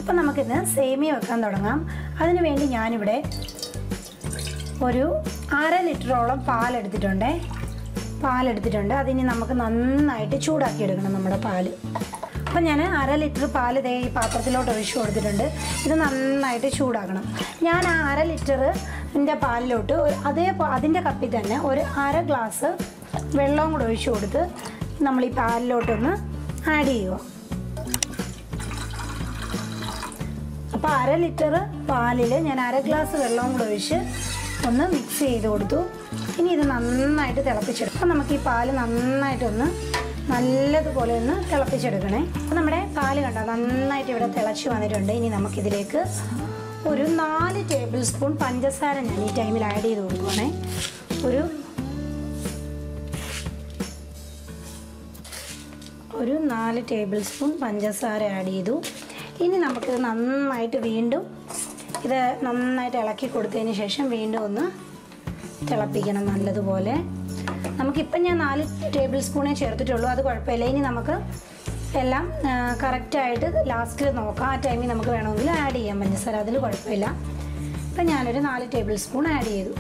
അപ്പം നമുക്കിന്ന് സേമിയ വെക്കാൻ തുടങ്ങാം അതിനു വേണ്ടി ഞാനിവിടെ ഒരു അര ലിറ്ററോളം പാലെടുത്തിട്ടുണ്ടേ പാലെടുത്തിട്ടുണ്ട് അതിനി നമുക്ക് നന്നായിട്ട് ചൂടാക്കി എടുക്കണം നമ്മുടെ പാല് അപ്പം ഞാൻ അര ലിറ്റർ പാല് ദേ ഈ പാത്രത്തിലോട്ട് ഒഴിച്ചു കൊടുത്തിട്ടുണ്ട് ഇത് നന്നായിട്ട് ചൂടാക്കണം ഞാൻ ആ അര ലിറ്ററിൻ്റെ പാലിലോട്ട് ഒരു- അതേ പ- അതിൻ്റെ കപ്പിൽ തന്നെ ഒരു അര ഗ്ലാസ് വെള്ളവും കൂടെ ഒഴിച്ചു കൊടുത്ത് നമ്മൾ ഈ പാലിലോട്ടൊന്ന് ആഡ് ചെയ്യുക അപ്പോൾ അര ലിറ്റർ പാലിൽ ഞാൻ അര ഗ്ലാസ് വെള്ളവും കൂടെ ഒഴിച്ച് ഒന്ന് മിക്സ് ചെയ്ത് കൊടുത്തു ഇനി ഇത് നന്നായിട്ട് തിളപ്പിച്ചെടുക്കും അപ്പോൾ നമുക്ക് ഈ പാല് നന്നായിട്ടൊന്ന് നല്ലതുപോലെ ഒന്ന് തിളപ്പിച്ചെടുക്കണേ അപ്പോൾ നമ്മുടെ പാല് കണ്ടോ നന്നായിട്ട് ഇവിടെ തിളച്ച് വന്നിട്ടുണ്ട് ഇനി നമുക്കിതിലേക്ക് ഒരു നാല് ടേബിൾ സ്പൂൺ പഞ്ചസാര ഞാൻ ഈ ടൈമിൽ ആഡ് ചെയ്ത് കൊടുക്കുവാണേ ഒരു ഒരു നാല് ടേബിൾ സ്പൂൺ പഞ്ചസാര ആഡ് ചെയ്തു ഇനി നമുക്കിത് നന്നായിട്ട് വീണ്ടും ഇത് നന്നായിട്ട് ഇളക്കി കൊടുത്തതിന് ശേഷം വീണ്ടും ഒന്ന് തിളപ്പിക്കണം നല്ലതുപോലെ നമുക്കിപ്പം ഞാൻ നാല് ടേബിൾ സ്പൂണേ ചേർത്തിട്ടുള്ളൂ അത് കുഴപ്പമില്ല ഇനി നമുക്ക് എല്ലാം കറക്റ്റായിട്ട് ലാസ്റ്റിൽ നോക്കാം ആ ടൈമിൽ നമുക്ക് വേണമെങ്കിൽ ആഡ് ചെയ്യാം പഞ്ചസാര അതിൽ കുഴപ്പമില്ല ഇപ്പം ഞാനൊരു നാല് ടേബിൾ സ്പൂൺ ആഡ് ചെയ്തു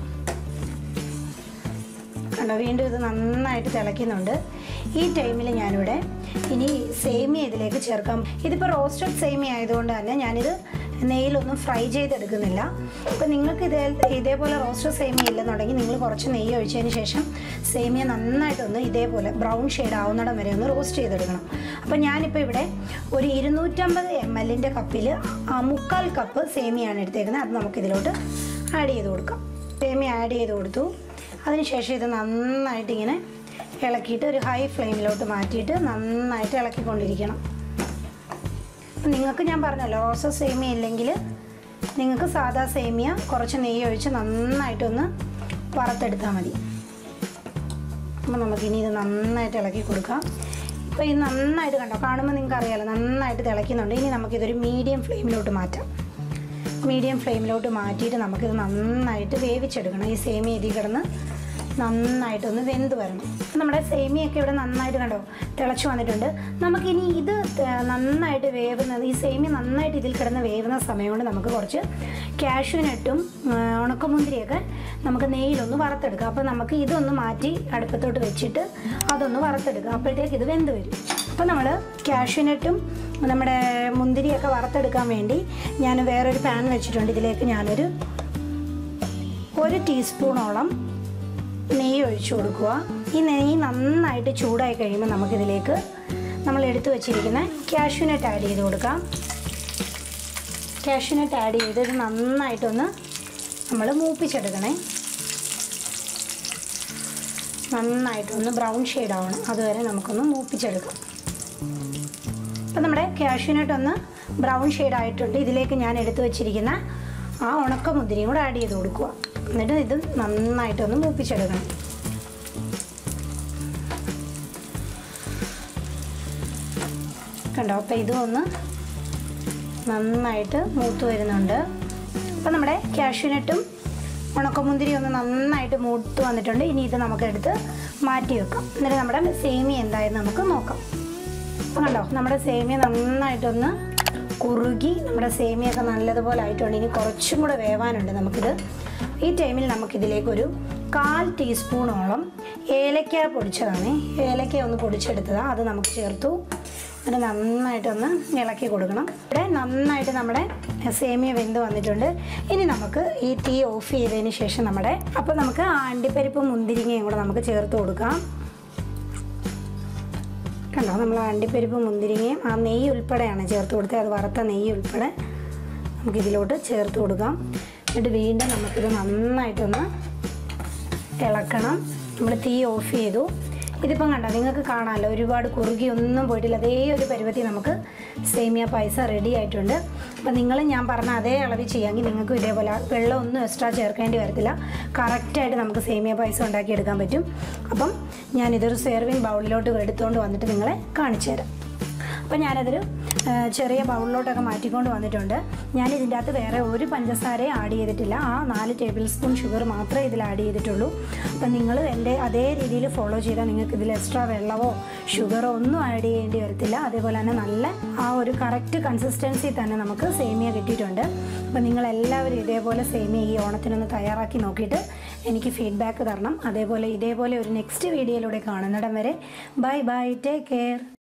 കണ്ടോ വീണ്ടും ഇത് നന്നായിട്ട് തിളയ്ക്കുന്നുണ്ട് ഈ ടൈമിൽ ഞാനിവിടെ ഇനി സേമിയ ഇതിലേക്ക് ചേർക്കാം ഇതിപ്പോൾ റോസ്റ്റഡ് സേമിയ ആയതുകൊണ്ട് തന്നെ ഞാനിത് നെയ്യിലൊന്നും ഫ്രൈ ചെയ്തെടുക്കുന്നില്ല അപ്പോൾ നിങ്ങൾക്ക് ഇതേ ഇതേപോലെ റോസ്റ്റഡ് സേമിയ ഇല്ലെന്നുണ്ടെങ്കിൽ നിങ്ങൾ കുറച്ച് നെയ്യ് ഒഴിച്ചതിന് ശേഷം സേമിയ നന്നായിട്ടൊന്ന് ഇതേപോലെ ബ്രൗൺ ഷെയ്ഡ് ആവുന്നിടം വരെ ഒന്ന് റോസ്റ്റ് ചെയ്തെടുക്കണം അപ്പോൾ ഞാനിപ്പോൾ ഇവിടെ ഒരു ഇരുന്നൂറ്റമ്പത് എം എല്ലിൻ്റെ കപ്പിൽ മുക്കാൽ കപ്പ് സേമിയാണ് എടുത്തേക്കുന്നത് അത് നമുക്കിതിലോട്ട് ആഡ് ചെയ്ത് കൊടുക്കാം സേമിയ ആഡ് ചെയ്ത് കൊടുത്തു അതിനുശേഷം ഇത് നന്നായിട്ട് ഇങ്ങനെ ഇളക്കിയിട്ട് ഒരു ഹൈ ഫ്ലെയിമിലോട്ട് മാറ്റിയിട്ട് നന്നായിട്ട് ഇളക്കിക്കൊണ്ടിരിക്കണം അപ്പം നിങ്ങൾക്ക് ഞാൻ പറഞ്ഞല്ലോ റോസ സേമിയ ഇല്ലെങ്കിൽ നിങ്ങൾക്ക് സാദാ സേമിയ കുറച്ച് നെയ്യ് ഒഴിച്ച് നന്നായിട്ടൊന്ന് വറുത്തെടുത്താൽ മതി അപ്പോൾ നമുക്കിനി ഇത് നന്നായിട്ട് ഇളക്കി കൊടുക്കാം ഇപ്പോൾ ഇത് നന്നായിട്ട് കണ്ടോ കാണുമ്പോൾ നിങ്ങൾക്ക് അറിയാലോ നന്നായിട്ട് തിളയ്ക്കുന്നുണ്ട് ഇനി നമുക്കിതൊരു മീഡിയം ഫ്ലെയിമിലോട്ട് മാറ്റാം മീഡിയം ഫ്ലെയിമിലോട്ട് മാറ്റിയിട്ട് നമുക്കിത് നന്നായിട്ട് വേവിച്ചെടുക്കണം ഈ സേമിയ ഇതിൽ കിടന്ന് നന്നായിട്ടൊന്ന് വെന്ത് വരണം നമ്മുടെ സേമിയൊക്കെ ഇവിടെ നന്നായിട്ട് കണ്ടോ തിളച്ച് വന്നിട്ടുണ്ട് നമുക്കിനി ഇത് ത- നന്നായിട്ട് വേവുന്നത് ഈ സേമിയ നന്നായിട്ട് ഇതിൽ കിടന്ന് വേവുന്ന സമയം കൊണ്ട് നമുക്ക് കുറച്ച് കാഷ്യൂനട്ടും ഉണക്കമുന്തിരിയൊക്കെ നമുക്ക് നെയ്യിലൊന്ന് വറുത്തെടുക്കാം അപ്പോൾ നമുക്ക് ഇതൊന്ന് മാറ്റി അടുപ്പത്തോട്ട് വെച്ചിട്ട് അതൊന്ന് വറുത്തെടുക്കാം അപ്പോഴത്തേക്ക് ഇത് വെന്ത് വരും അപ്പോൾ നമ്മൾ കാഷ്യൂനട്ടും നമ്മുടെ മുന്തിരിയൊക്കെ വറുത്തെടുക്കാൻ വേണ്ടി ഞാൻ വേറൊരു പാൻ വെച്ചിട്ടുണ്ട് ഇതിലേക്ക് ഞാനൊരു ഒരു ടീസ്പൂണോളം നെയ്യ് ഒഴിച്ചു കൊടുക്കുക ഈ നെയ്യ് നന്നായിട്ട് ചൂടായി കഴിയുമ്പോൾ നമുക്കിതിലേക്ക് നമ്മൾ എടുത്തു വച്ചിരിക്കുന്ന കാഷ്യൂനട്ട് ആഡ് ചെയ്ത് കൊടുക്കാം കാഷ്യൂനട്ട് ആഡ് ചെയ്ത് ഇത് നന്നായിട്ടൊന്ന് നമ്മൾ മൂപ്പിച്ചെടുക്കണേ നന്നായിട്ടൊന്ന് ബ്രൗൺ ഷെയ്ഡ് ആവണം അതുവരെ നമുക്കൊന്ന് മൂപ്പിച്ചെടുക്കാം അപ്പം നമ്മുടെ കാഷ്യൂനട്ട് ഒന്ന് ബ്രൗൺ ഷെയ്ഡ് ആയിട്ടുണ്ട് ഇതിലേക്ക് ഞാൻ എടുത്തു വെച്ചിരിക്കുന്ന ആ ഉണക്ക മുന്തിരിയും കൂടെ ആഡ് ചെയ്ത് കൊടുക്കുക എന്നിട്ട് ഇത് നന്നായിട്ടൊന്ന് മൂപ്പിച്ചെടുക്കണം കണ്ടോ അപ്പോൾ ഇതും ഒന്ന് നന്നായിട്ട് മൂത്ത് വരുന്നുണ്ട് അപ്പം നമ്മുടെ കാഷ്യൂനട്ടും ഉണക്കമുന്തിരി ഒന്ന് നന്നായിട്ട് മൂത്ത് വന്നിട്ടുണ്ട് ഇനി ഇത് നമുക്കെടുത്ത് മാറ്റി വെക്കാം എന്നിട്ട് നമ്മുടെ സേമിയ എന്തായെന്ന് നമുക്ക് നോക്കാം അപ്പം കണ്ടോ നമ്മുടെ സേമിയ നന്നായിട്ടൊന്ന് കുറുകി നമ്മുടെ സേമിയൊക്കെ നല്ലതുപോലെ ആയിട്ടുണ്ട് ഇനി കുറച്ചും കൂടെ വേവാനുണ്ട് നമുക്കിത് ഈ ടൈമിൽ നമുക്കിതിലേക്കൊരു കാൽ ടീസ്പൂണോളം ഏലക്ക പൊടിച്ചതാണ് ഏലക്ക ഒന്ന് പൊടിച്ചെടുത്തതാണ് അത് നമുക്ക് ചേർത്തു എന്നിട്ട് നന്നായിട്ടൊന്ന് ഇളക്കി കൊടുക്കണം ഇവിടെ നന്നായിട്ട് നമ്മുടെ സേമിയ വെന്ത് വന്നിട്ടുണ്ട് ഇനി നമുക്ക് ഈ തീ ഓഫ് ചെയ്തതിന് ശേഷം നമ്മുടെ അപ്പോൾ നമുക്ക് ആ അണ്ടിപ്പരിപ്പും മുന്തിരിങ്ങയും കൂടെ നമുക്ക് ചേർത്ത് കൊടുക്കാം കണ്ടോ നമ്മൾ അണ്ടിപ്പരിപ്പ് മുന്തിരിങ്ങയും ആ നെയ്യ് ഉൾപ്പെടെയാണ് ചേർത്ത് കൊടുത്തത് അത് വറുത്ത നെയ്യ് ഉൾപ്പെടെ നമുക്കിതിലോട്ട് ചേർത്ത് കൊടുക്കാം എന്നിട്ട് വീണ്ടും നമുക്കിത് നന്നായിട്ടൊന്ന് ഇളക്കണം നമ്മൾ തീ ഓഫ് ചെയ്തു ഇതിപ്പം കണ്ടോ നിങ്ങൾക്ക് കാണാമല്ലോ ഒരുപാട് കുറുകി ഒന്നും പോയിട്ടില്ല അതേ ഒരു പരുവത്തിൽ നമുക്ക് സേമിയ പായസം റെഡി ആയിട്ടുണ്ട് അപ്പം നിങ്ങൾ ഞാൻ പറഞ്ഞ അതേ അളവിൽ ചെയ്യാമെങ്കിൽ നിങ്ങൾക്ക് ഇതേപോലെ വെള്ളം ഒന്നും എക്സ്ട്രാ ചേർക്കേണ്ടി വരത്തില്ല കറക്റ്റായിട്ട് നമുക്ക് സേമിയ പായസം ഉണ്ടാക്കിയെടുക്കാൻ പറ്റും അപ്പം ഞാനിതൊരു സെർവിങ് ബൗളിലോട്ട് എടുത്തുകൊണ്ട് വന്നിട്ട് നിങ്ങളെ കാണിച്ചു തരാം അപ്പം ഞാനതൊരു ആ, ചെറിയ ബൗളിലോട്ടൊക്കെ മാറ്റിക്കൊണ്ട് വന്നിട്ടുണ്ട് ഞാൻ ഇതിൻ്റെ അകത്ത് വേറെ ഒരു പഞ്ചസാരയും ആഡ് ചെയ്തിട്ടില്ല ആ നാല് ടേബിൾ സ്പൂൺ ഷുഗർ മാത്രമേ ഇതിൽ ആഡ് ചെയ്തിട്ടുള്ളൂ അപ്പം നിങ്ങൾ എൻ്റെ അതേ രീതിയിൽ ഫോളോ ചെയ്താൽ നിങ്ങൾക്ക് ഇതിൽ എക്സ്ട്രാ വെള്ളമോ ഷുഗറോ ഒന്നും ആഡ് ചെയ്യേണ്ടി വരത്തില്ല അതേപോലെ തന്നെ നല്ല ആ ഒരു കറക്റ്റ് കൺസിസ്റ്റൻസി തന്നെ നമുക്ക് സേമിയ കിട്ടിയിട്ടുണ്ട് അപ്പം നിങ്ങൾ എല്ലാവരും ഇതേപോലെ സേമിയ ഈ ഓണത്തിനൊന്ന് തയ്യാറാക്കി നോക്കിയിട്ട് എനിക്ക് ഫീഡ്ബാക്ക് തരണം അതേപോലെ ഇതേപോലെ ഒരു നെക്സ്റ്റ് വീഡിയോയിലൂടെ കാണുന്നിടം വരെ ബൈ ബൈ ടേക്ക് കെയർ